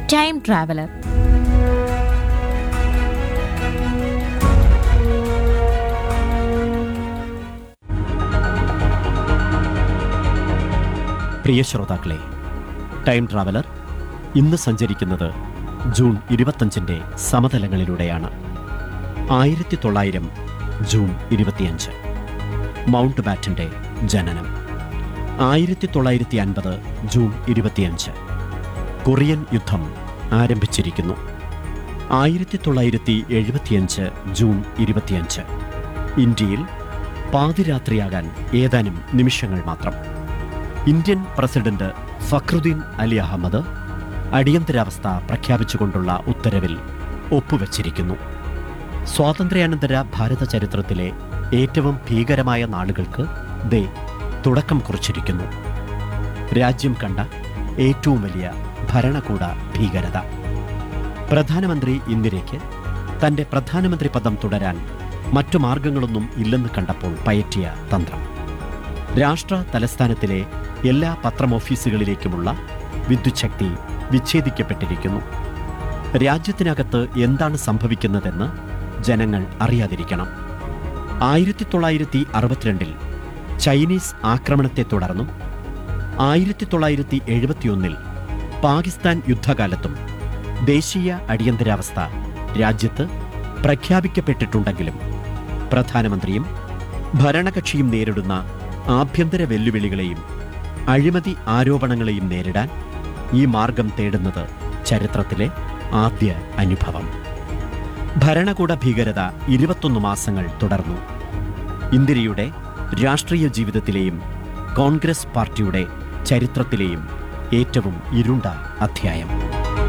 time traveller പ്രിയ ശ്രോതാക്കളെ time traveller ഇന്ന് സഞ്ചരിക്കുന്നത് ജൂൺ ഇരുപത്തഞ്ചിൻ്റെ സമതലങ്ങളിലൂടെയാണ് ആയിരത്തി തൊള്ളായിരം ജൂൺ ഇരുപത്തിയഞ്ച് മൗണ്ട് ബാറ്റന്റെ ജനനം ആയിരത്തി തൊള്ളായിരത്തി അൻപത് ജൂൺ ഇരുപത്തിയഞ്ച് കൊറിയൻ യുദ്ധം ആരംഭിച്ചിരിക്കുന്നു ആയിരത്തി തൊള്ളായിരത്തി എഴുപത്തിയഞ്ച് ജൂൺ ഇരുപത്തിയഞ്ച് ഇന്ത്യയിൽ പാതിരാത്രിയാകാൻ ഏതാനും നിമിഷങ്ങൾ മാത്രം ഇന്ത്യൻ പ്രസിഡന്റ് ഫക്രുദ്ദീൻ അലി അഹമ്മദ് അടിയന്തരാവസ്ഥ പ്രഖ്യാപിച്ചുകൊണ്ടുള്ള ഉത്തരവിൽ ഒപ്പുവച്ചിരിക്കുന്നു സ്വാതന്ത്ര്യാനന്തര ഭാരത ചരിത്രത്തിലെ ഏറ്റവും ഭീകരമായ നാളുകൾക്ക് ദേ തുടക്കം കുറിച്ചിരിക്കുന്നു രാജ്യം കണ്ട ഏറ്റവും വലിയ ഭരണകൂട ഭീകരത പ്രധാനമന്ത്രി ഇന്ദിരയ്ക്ക് തന്റെ പ്രധാനമന്ത്രി പദം തുടരാൻ മറ്റു മാർഗങ്ങളൊന്നും ഇല്ലെന്ന് കണ്ടപ്പോൾ പയറ്റിയ തന്ത്രം രാഷ്ട്ര തലസ്ഥാനത്തിലെ എല്ലാ പത്രമോഫീസുകളിലേക്കുമുള്ള വിദ്യുച്ഛക്തി വിച്ഛേദിക്കപ്പെട്ടിരിക്കുന്നു രാജ്യത്തിനകത്ത് എന്താണ് സംഭവിക്കുന്നതെന്ന് ജനങ്ങൾ അറിയാതിരിക്കണം ആയിരത്തി തൊള്ളായിരത്തി അറുപത്തിരണ്ടിൽ ചൈനീസ് ആക്രമണത്തെ തുടർന്നും ആയിരത്തി തൊള്ളായിരത്തി എഴുപത്തിയൊന്നിൽ പാകിസ്ഥാൻ യുദ്ധകാലത്തും ദേശീയ അടിയന്തരാവസ്ഥ രാജ്യത്ത് പ്രഖ്യാപിക്കപ്പെട്ടിട്ടുണ്ടെങ്കിലും പ്രധാനമന്ത്രിയും ഭരണകക്ഷിയും നേരിടുന്ന ആഭ്യന്തര വെല്ലുവിളികളെയും അഴിമതി ആരോപണങ്ങളെയും നേരിടാൻ ഈ മാർഗം തേടുന്നത് ചരിത്രത്തിലെ ആദ്യ അനുഭവം ഭരണകൂട ഭീകരത ഇരുപത്തൊന്ന് മാസങ്ങൾ തുടർന്നു ഇന്ദിരയുടെ രാഷ്ട്രീയ ജീവിതത്തിലെയും കോൺഗ്രസ് പാർട്ടിയുടെ ചരിത്രത്തിലെയും ഏറ്റവും ഇരുണ്ട അധ്യായം